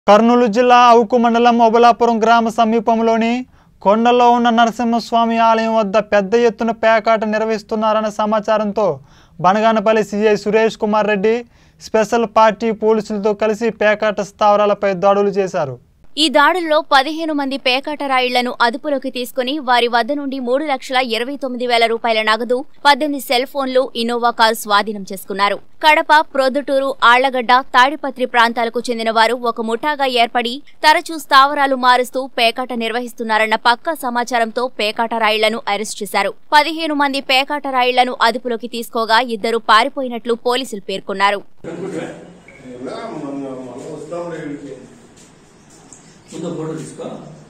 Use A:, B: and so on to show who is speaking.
A: కర్నూలు జిల్లా అవుకు మండలం ఒబలాపురం గ్రామ సమీపంలోని కొండల్లో ఉన్న నరసింహస్వామి ఆలయం వద్ద పెద్ద ఎత్తున పేకాట నిర్వహిస్తున్నారన్న సమాచారంతో Banaganapalli CI Suresh Kumar Reddy special party పోలీసులతో కలిసి పేకాట స్థావరాలపై దాడులు చేశారు
B: ఈ దాడుల్లో పదిహేను మంది పేకాట రాయిళ్లను అదుపులోకి తీసుకుని వారి వద్ద నుండి మూడు లక్షల ఇరవై తొమ్మిది వేల రూపాయల నగదు పద్దెనిమిది సెల్ ఫోన్లు ఇన్నోవా కార్ స్వాధీనం చేసుకున్నారు కడప ప్రొద్దుటూరు ఆళ్లగడ్డ తాడిపత్రి ప్రాంతాలకు చెందిన వారు ఒక ముఠాగా ఏర్పడి తరచూ స్థావరాలు మారుస్తూ పేకాట నిర్వహిస్తున్నారన్న పక్కా సమాచారంతో పేకాట రాయిళ్లను అరెస్ట్ చేశారు పదిహేను మంది పేకాట రాయిళ్లను అదుపులోకి తీసుకోగా ఇద్దరు పారిపోయినట్లు పోలీసులు పేర్కొన్నారు
C: ముందు ఫోటో తీసుకో